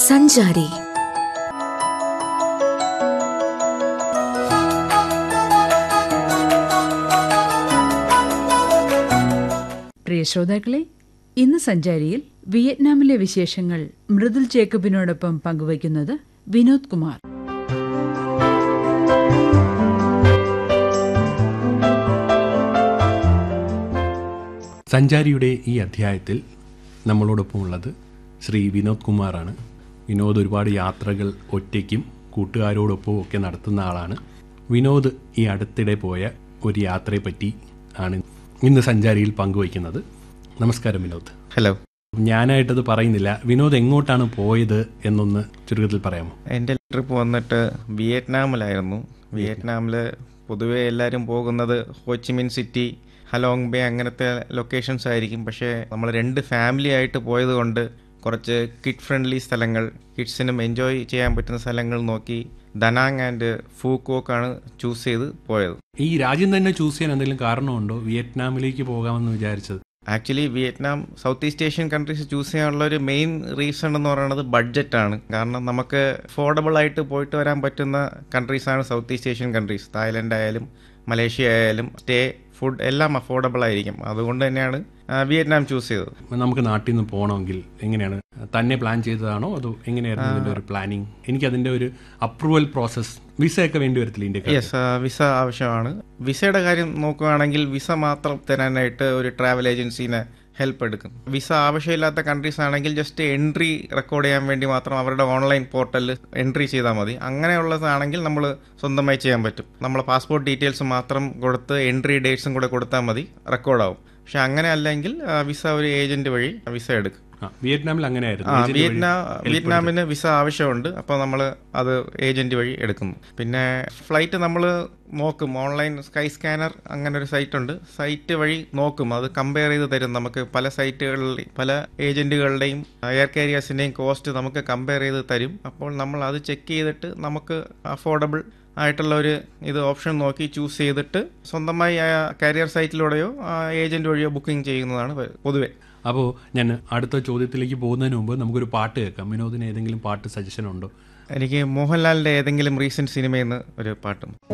സഞ്ചാരി പ്രിയ ശ്രോതാക്കളെ ഇന്ന് സഞ്ചാരിയിൽ വിയറ്റ്നാമിലെ വിശേഷങ്ങൾ മൃദുൽ ജേക്കബിനോടൊപ്പം പങ്കുവയ്ക്കുന്നത് വിനോദ് കുമാർ സഞ്ചാരിയുടെ ഈ അധ്യായത്തിൽ നമ്മളോടൊപ്പം ഉള്ളത് ശ്രീ വിനോദ് കുമാറാണ് വിനോദ് ഒരുപാട് യാത്രകൾ ഒറ്റയ്ക്കും കൂട്ടുകാരോടൊപ്പവും ഒക്കെ നടത്തുന്ന ആളാണ് വിനോദ് ഈ അടുത്തിടെ പോയ ഒരു യാത്രയെപ്പറ്റി ആണ് ഇന്ന് സഞ്ചാരിയിൽ പങ്കുവയ്ക്കുന്നത് നമസ്കാരം വിനോദ് ഹലോ ഞാനായിട്ടത് പറയുന്നില്ല വിനോദ് എങ്ങോട്ടാണ് പോയത് എന്നൊന്ന് ചുരുക്കത്തിൽ പറയാമോ എൻ്റെ ട്രിപ്പ് വന്നിട്ട് വിയറ്റ്നാമിലായിരുന്നു വിയറ്റ്നാമിൽ പൊതുവേ എല്ലാവരും പോകുന്നത് ഹോച്ചിമിൻ സിറ്റി ഹലോങ് ബേ അങ്ങനത്തെ ലൊക്കേഷൻസ് ആയിരിക്കും പക്ഷേ നമ്മൾ രണ്ട് ഫാമിലി ആയിട്ട് പോയത് കൊണ്ട് കുറച്ച് കിഡ് ഫ്രണ്ട്ലി സ്ഥലങ്ങൾ കിഡ്സിനും എൻജോയ് ചെയ്യാൻ പറ്റുന്ന സ്ഥലങ്ങൾ നോക്കി ദനാങ് ആൻഡ് ഫൂക്കോക്കാണ് ചൂസ് ചെയ്ത് പോയത് ഈ രാജ്യം തന്നെ ചൂസ് ചെയ്യാൻ എന്തെങ്കിലും കാരണമുണ്ടോ വിയറ്റ്നാമിലേക്ക് പോകാമെന്ന് വിചാരിച്ചത് actually Vietnam South East Asian countries choose ചെയ്യാനുള്ള ഒരു മെയിൻ റീസൺ എന്ന് പറയുന്നത് ബഡ്ജറ്റാണ് കാരണം നമുക്ക് അഫോർഡബിൾ ആയിട്ട് പോയിട്ട് വരാൻ പറ്റുന്ന കൺട്രീസാണ് South East Asian countries Thailand ആയാലും മലേഷ്യ ആയാലും സ്റ്റേ ഫുഡ് എല്ലാം അഫോർഡബിൾ ആയിരിക്കും അതുകൊണ്ട് തന്നെയാണ് ആ, വിയറ്റ്നാം ചൂസ് ചെയ്തത് നമുക്ക് നാട്ടിൽ നിന്ന് പോകണമെങ്കിൽ എങ്ങനെയാണ് തന്നെ പ്ലാൻ ചെയ്തതാണോ അതോ എങ്ങനെയായിരുന്നു ഇതിന്റെ ഒരു പ്ലാനിങ് എനിക്ക് അതിന്റെ ഒരു അപ്രൂവൽ പ്രോസസ് വിസ ഒക്കെ വേണ്ടി വരത്തില്ല ഇന്ത്യക്കാർ യെസ് വിസ ആവശ്യമാണ് വിസയുടെ കാര്യം നോക്കുകയാണെങ്കിൽ വിസ മാത്രം തരാനായിട്ട് ഒരു ട്രാവൽ ഏജൻസീനെ ഹെൽപ്പ് എടുക്കും വിസ ആവശ്യമില്ലാത്ത കൺട്രീസ് ആണെങ്കിൽ ജസ്റ്റ് എൻട്രി റെക്കോർഡ് ചെയ്യാൻ വേണ്ടി മാത്രം അവരുടെ ഓൺലൈൻ പോർട്ടലിൽ എൻട്രി ചെയ്താൽ മതി അങ്ങനെയുള്ളതാണെങ്കിൽ നമ്മൾ സ്വന്തമായി ചെയ്യാൻ പറ്റും നമ്മൾ പാസ്പോർട്ട് ഡീറ്റെയിൽസ് മാത്രം കൊടുത്ത് എൻട്രി ഡേറ്റ്സും കൂടെ കൊടുത്താൽ മതി റെക്കോർഡാവും പക്ഷെ അങ്ങനെ അല്ലെങ്കിൽ ആ, വിസ ഒരു ഏജന്റ് വഴി വിസ എടുക്കും ആ, വിയറ്റ്നാമിൽ അങ്ങനെയായിരുന്നു ആ Agent വഴി വിയറ്റ്നാം help വിയറ്റ്നാമിന് വിസ ആവശ്യമുണ്ട് അപ്പോൾ നമ്മൾ അത് ഏജന്റ് വഴി എടുക്കുന്നു പിന്നെ ഫ്ലൈറ്റ് നമ്മൾ നോക്കും ഓൺലൈൻ സ്കൈ സ്കാനർ അങ്ങനെ ഒരു സൈറ്റ് ഉണ്ട് സൈറ്റ് വഴി നോക്കും അത് കമ്പയർ ചെയ്ത് തരും നമുക്ക് പല സൈറ്റുകളിൽ പല ഏജന്റുകളുടെയും എയർ കാരിയേഴ്സിന്റെയും കോസ്റ്റ് നമുക്ക് കമ്പയർ ചെയ്ത് തരും അപ്പോൾ നമ്മൾ അത് ചെക്ക് ചെയ്തിട്ട് നമുക്ക് അഫോർഡബിൾ ആയിട്ടുള്ള ഒരു ഇത് ഓപ്ഷൻ നോക്കി ചൂസ് ചെയ്തിട്ട് സ്വന്തമായി ആ കാരിയർ സൈറ്റിലൂടെയോ ഏജന്റ് വഴിയോ ബുക്കിംഗ് ചെയ്യുന്നതാണ് പൊതുവെ അപ്പോൾ ഞാൻ അടുത്ത ചോദ്യത്തിലേക്ക് പോകുന്നതിന് മുമ്പ് നമുക്കൊരു പാട്ട് കേൾക്കാം വിനോദിന് ഏതെങ്കിലും പാട്ട് സജഷൻ ഉണ്ടോ എനിക്ക് മോഹൻലാലിന്റെ ഏതെങ്കിലും റീസെന്റ് സിനിമയിൽ നിന്ന് ഒരു പാട്ടും